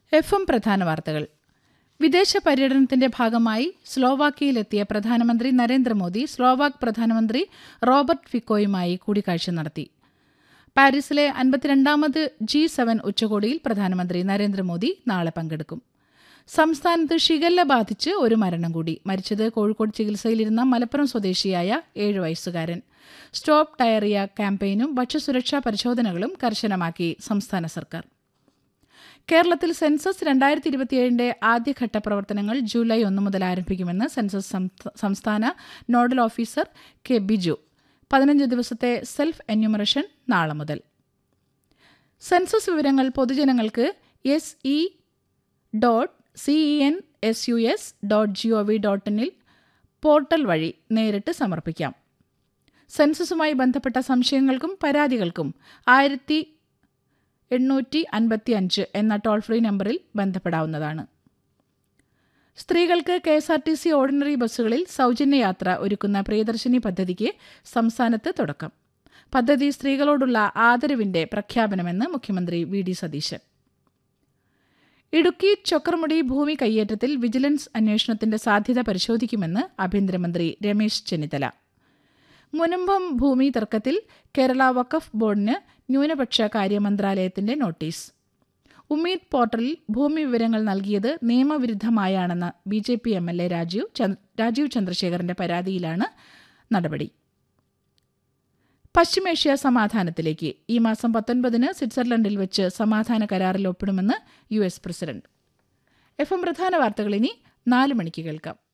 F M പ്രധാന വാർത്തകൾ വിദേശ പര്യടനത്തിന്റെ ഭാഗമായി സ്ലോവാക്കിയയിലെത്തിയ പ്രധാനമന്ത്രി നരേന്ദ്രമോദി സ്ലോവാക് പ്രധാനമന്ത്രി റോബർട്ട് ഫിക്കോയുമായി കൂടിക്കാഴ്ച നടത്തി പാരീസിലെ അൻപത്തിരണ്ടാമത് ജി സെവൻ ഉച്ചകോടിയിൽ പ്രധാനമന്ത്രി നരേന്ദ്രമോദി നാളെ പങ്കെടുക്കും സംസ്ഥാനത്ത് ഷിഗല്ല ബാധിച്ച് ഒരു മരണം കൂടി മരിച്ചത് കോഴിക്കോട് ചികിത്സയിലിരുന്ന മലപ്പുറം സ്വദേശിയായ ഏഴ് വയസ്സുകാരൻ സ്റ്റോപ്പ് ഡയറിയ ക്യാമ്പയിനും ഭക്ഷ്യസുരക്ഷാ പരിശോധനകളും കർശനമാക്കി സംസ്ഥാന സർക്കാർ കേരളത്തിൽ സെൻസസ് രണ്ടായിരത്തി ഇരുപത്തിയേഴിന്റെ ആദ്യഘട്ട പ്രവർത്തനങ്ങൾ ജൂലൈ ഒന്ന് മുതൽ ആരംഭിക്കുമെന്ന് സെൻസസ് സംസ്ഥ- സംസ്ഥാന നോഡൽ ഓഫീസർ കെ ബിജു പതിനഞ്ച് ദിവസത്തെ സെൽഫ് എന്യൂമറേഷൻ നാളെ മുതൽ സെൻസസ് വിവരങ്ങൾ പൊതുജനങ്ങൾക്ക് S E dot C E N S U S dot G O V dot ഇനിൽ പോർട്ടൽ വഴി നേരിട്ട് സമർപ്പിക്കാം സെൻസസുമായി ബന്ധപ്പെട്ട സംശയങ്ങൾക്കും പരാതികൾക്കും ആയിരത്തി എണ്ണൂറ്റി അൻപത്തി അഞ്ച് എന്ന ടോൾ ഫ്രീ നമ്പറിൽ ബന്ധപ്പെടാവുന്നതാണ് സ്ത്രീകൾക്ക് K S R T C ordinary ബസ്സുകളിൽ സൗജന്യ യാത്ര ഒരുക്കുന്ന പ്രിയദർശിനി പദ്ധതിക്ക് സംസ്ഥാനത്ത് തുടക്കം പദ്ധതി സ്ത്രീകളോടുള്ള ആദരവിന്റെ പ്രഖ്യാപനമെന്ന് മുഖ്യമന്ത്രി വി ഡി സതീശൻ ഇടുക്കി ചൊക്രമുടി ഭൂമി കയ്യേറ്റത്തിൽ വിജിലൻസ് അന്വേഷണത്തിന്റെ സാധ്യത പരിശോധിക്കുമെന്ന് ആഭ്യന്തരമന്ത്രി രമേശ് ചെന്നിത്തല മുനമ്പം ഭൂമി തർക്കത്തിൽ കേരള വഖഫ് ബോർഡിന് ന്യൂനപക്ഷ കാര്യ മന്ത്രാലയത്തിന്റെ നോട്ടീസ് ഉമ്മീദ് പോർട്ടലിൽ ഭൂമി വിവരങ്ങൾ നൽകിയത് നിയമവിരുദ്ധമായാണെന്ന B J P M L A Rajeev ചന്ദ്- രാജീവ് ചന്ദ്രശേഖരന്റെ പരാതിയിലാണ് നടപടി പശ്ചിമേഷ്യ സമാധാനത്തിലേക്ക് ഈ മാസം പത്തൊൻപതിന് സ്വിറ്റ്സർലൻഡിൽ വെച്ച് സമാധാന കരാറിൽ ഒപ്പിടുമെന്ന് U S president F M പ്രധാന വാർത്തകൾ ഇനി നാല് മണിക്ക് കേൾക്കാം